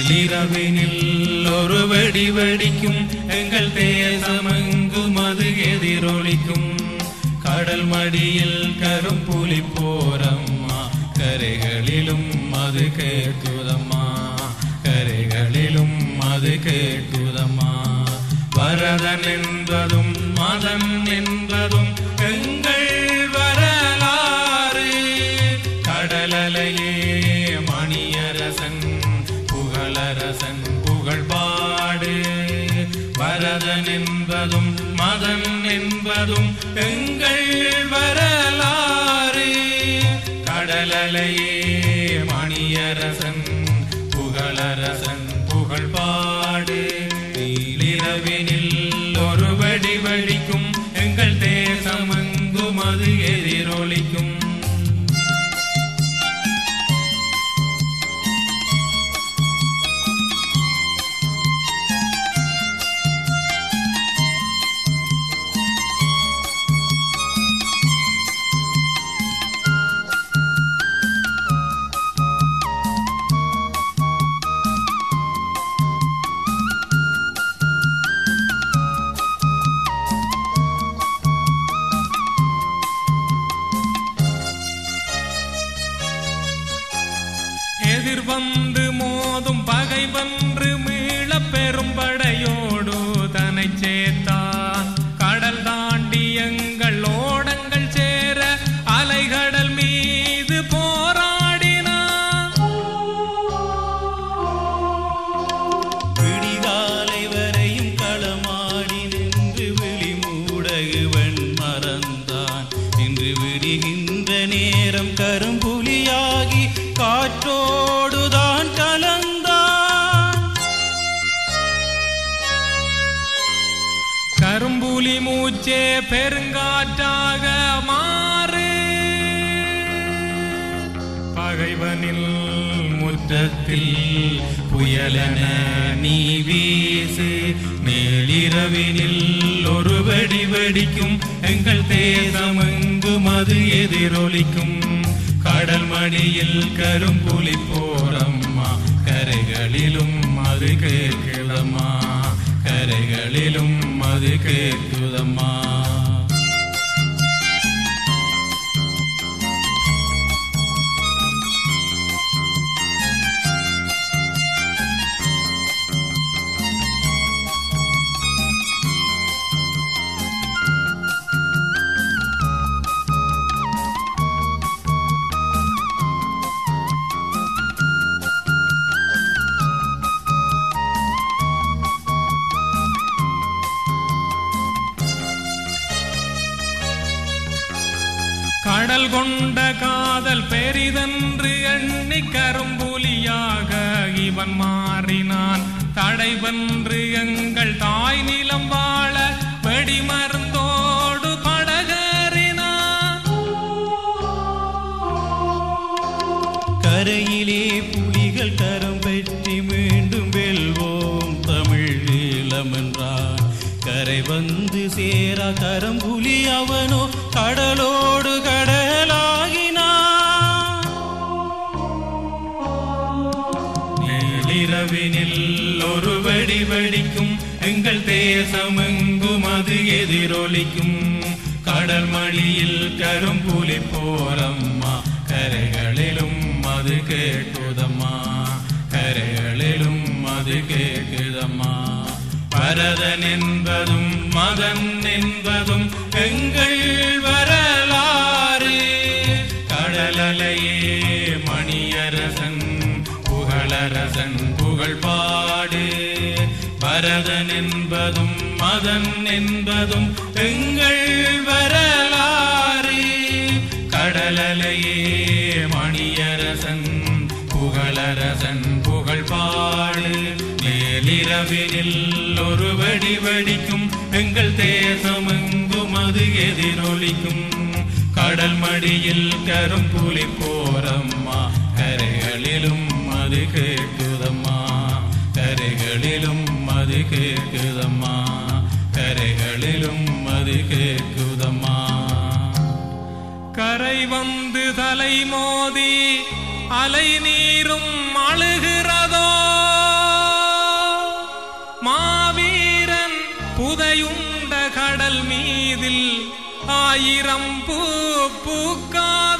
நேலிரவினில் ஒரு வெடி வெடிக்கும் எங்கள் தேசமெங்கும் அது எதிரொலிக்கும் கடல் மடியில் கரும்புலி போரம்மா கரைகளிலும் அது கேட்குதம்மா கரைகளிலும் அது கேட்குதம்மா வரதன் என்பதும் மதன் என்பதும் எங்கள் வரலாறு கடலலையே மணியரசன் புகழரசன் புகழ் பாடு வரதன் என்பதும் மதன் என்பதும் எங்கள் வரலாறு கடலலையே மணியரசன் புகழரசன் புகழ் பாடு நீலிரவினில் ஒரு வெடி வெடிக்கும் எங்கள் தேசம் எங்கும் அது எதிரொலிக்கும் எதிர்வந்து மோதும் பகை வென்று மீள பெரும் படையோடு தனை சேர்த்தான் கடல் தாண்டி எங்கள் ஓடங்கள் சேர அலைகடல் மீது போராடினான் விடிகாலை வரையும் களமாடி நின்று விழிமூடகுவன் மறந்தான் இன்று விடுகின்ற நேரம் கரும்புலியாகி காற்றோடுதான் கலந்தான் கரும்புலி மூச்சே பெருங்காற்றாக மாறு பகைவனில் முற்றத்தில் புயலென நீ வீசு நேலிரவினில் ஒரு வெடி வெடிக்கும் எங்கள் தேசம் எங்கும் அது எதிரொலிக்கும் கடல் மடியில் கரும்புலி போரம்மா கரைகளிலும் அது கேட்குதம்மா கரைகளிலும் அது கேட்குதம்மா கடல் கொண்ட காதல் பெரிதென்று எண்ணி கரும்புலியாக இவன் மாறினான் தடைவென்று எங்கள் தாய் நிலம் வாழ வெடிமருந்தோடு படகேறினான் கரையிலே புலிகள் கரம் பெற்றி மீண்டும் வெல்வோம் தமிழ் ஈழமென்றான் கரை வந்து சேரா கரம்புலி அவனோ கடலோடு கடலாகினான் நேலிரவினில் ஒரு வெடி வெடிக்கும் எங்கள் தேசம் எங்கும் அது எதிரொலிக்கும் கடல் மடியில் கரும்புலி போரம்மா கரைகளிலும் அது கேட்குதம்மா கரைகளிலும் அது கேட்குதம்மா பரதன் என்பதும் மதன் என்பதும் எங்கள் வரலாறு கடலலையே மணியரசன் புகழரசன் புகழ் பாடு பரதன் என்பதும் மதன் என்பதும் எங்கள் வரலாறு கடலலையே மணியரசன் புகழரசன் புகழ் பாடு மேலிரவினில் ஒரு வெடி வெடிக்கும் எங்கள் தேசம் எங்கும் அது எதிரொலிக்கும் கடல் மடியில் கரும்புலி போரம்மா கரைகளிலும் அது கேட்குதம்மா கரைகளிலும் அது கேட்குதம்மா கரைகளிலும் அது கேட்குதம்மா கரை வந்து தலை மோதி அலை நீரும் அழுகிறதோ ஆயிரம் பூ பூக்காத